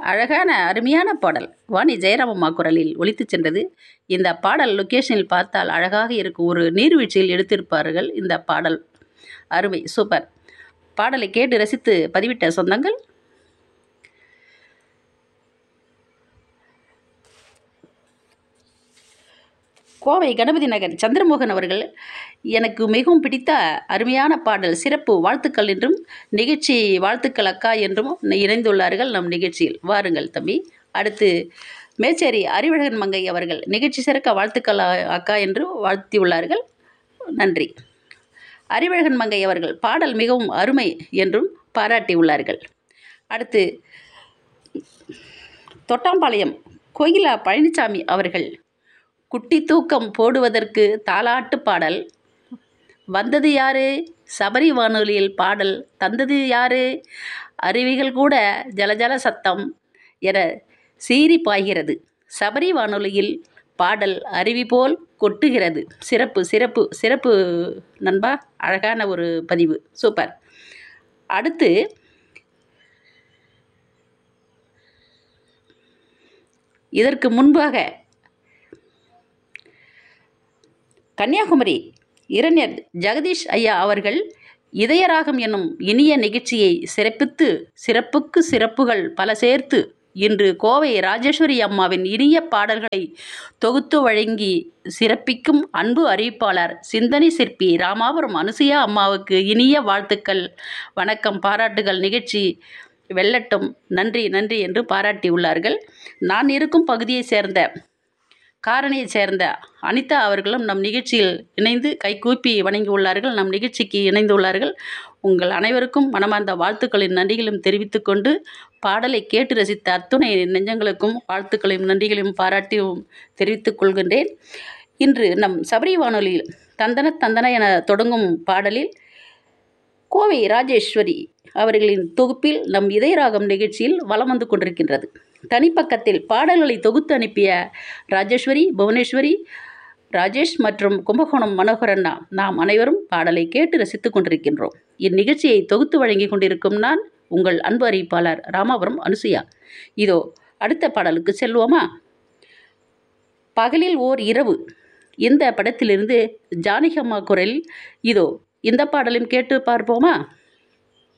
அழகான அருமையான பாடல் வாணி ஜெயராமம்மா குரலில் ஒலித்துச் சென்றது இந்த பாடல் லொக்கேஷனில் பார்த்தால் அழகாக இருக்கும் ஒரு நீர்வீழ்ச்சியில் எடுத்திருப்பார்கள் இந்த பாடல் அருமை சூப்பர் பாடலை கேட்டு ரசித்து பதிவிட்ட சொந்தங்கள் கோவை கணபதி நகர் சந்திரமோகன் அவர்கள் எனக்கு மிகவும் பிடித்த அருமையான பாடல் சிறப்பு வாழ்த்துக்கள் என்றும் நிகழ்ச்சி வாழ்த்துக்கள் அக்கா என்றும் இணைந்துள்ளார்கள் நம் நிகழ்ச்சியில் வாருங்கள் தம்பி அடுத்து மேச்சேரி அறிவழகன் மங்கை அவர்கள் நிகழ்ச்சி சிறக்க வாழ்த்துக்கள் அ- அக்கா என்று வாழ்த்தியுள்ளார்கள் நன்றி அறிவழகன் மங்கை அவர்கள் பாடல் மிகவும் அருமை என்றும் பாராட்டியுள்ளார்கள் அடுத்து தொட்டாம்பாளையம் கோகிலா பழனிசாமி அவர்கள் குட்டி தூக்கம் போடுவதற்கு தாலாட்டு பாடல் வந்தது யாரு சபரி வானொலியில் பாடல் தந்தது யாரு அருவிகள் கூட ஜலஜல சத்தம் என சீறி பாய்கிறது சபரி வானொலியில் பாடல் அருவி போல் கொட்டுகிறது சிறப்பு சிறப்பு சிறப்பு நண்பா அழகான ஒரு பதிவு சூப்பர் அடுத்து இதற்கு முன்பாக கன்னியாகுமரி இளைஞர் ஜெகதீஷ் ஐயா அவர்கள் இதயராகம் என்னும் இனிய நிகழ்ச்சியை சிறப்பித்து சிறப்புக்கு சிறப்புகள் பல சேர்த்து இன்று கோவை ராஜேஸ்வரி அம்மாவின் இனிய பாடல்களை தொகுத்து வழங்கி சிறப்பிக்கும் அன்பு அறிவிப்பாளர் சிந்தனை சிற்பி ராமாபுரம் அனுசுயா அம்மாவுக்கு இனிய வாழ்த்துக்கள் வணக்கம் பாராட்டுகள் நிகழ்ச்சி வெல்லட்டும் நன்றி நன்றி என்று பாராட்டியுள்ளார்கள் நான் இருக்கும் பகுதியைச் சேர்ந்த காரணியைச் சேர்ந்த அனிதா அவர்களும் நம் நிகழ்ச்சியில் இணைந்து கைகூப்பி வணங்கியுள்ளார்கள் நம் நிகழ்ச்சிக்கு இணைந்துள்ளார்கள் உங்கள் அனைவருக்கும் மனமார்ந்த வாழ்த்துக்களின் நன்றிகளும் தெரிவித்துக் கொண்டு பாடலை கேட்டு ரசித்த அத்துணை நெஞ்சங்களுக்கும் வாழ்த்துக்களையும் நன்றிகளையும் பாராட்டியும் தெரிவித்துக் கொள்கின்றேன் இன்று நம் சபரி வானொலியில் தந்தன தந்தன என தொடங்கும் பாடலில் கோவை ராஜேஸ்வரி அவர்களின் தொகுப்பில் நம் இதயராகம் நிகழ்ச்சியில் வலம் வந்து கொண்டிருக்கின்றது தனிப்பக்கத்தில் பாடல்களை தொகுத்து அனுப்பிய ராஜேஸ்வரி புவனேஸ்வரி ராஜேஷ் மற்றும் கும்பகோணம் மனோகரண்ணா நாம் அனைவரும் பாடலை கேட்டு ரசித்துக் கொண்டிருக்கின்றோம் இந்நிகழ்ச்சியை தொகுத்து வழங்கி கொண்டிருக்கும் நான் உங்கள் அன்பு அறிவிப்பாளர் ராமாபுரம் அனுசுயா இதோ அடுத்த பாடலுக்கு செல்வோமா பகலில் ஓர் இரவு இந்த படத்திலிருந்து ஜானகி அம்மா குரலில் இதோ இந்த பாடலையும் கேட்டு பார்ப்போமா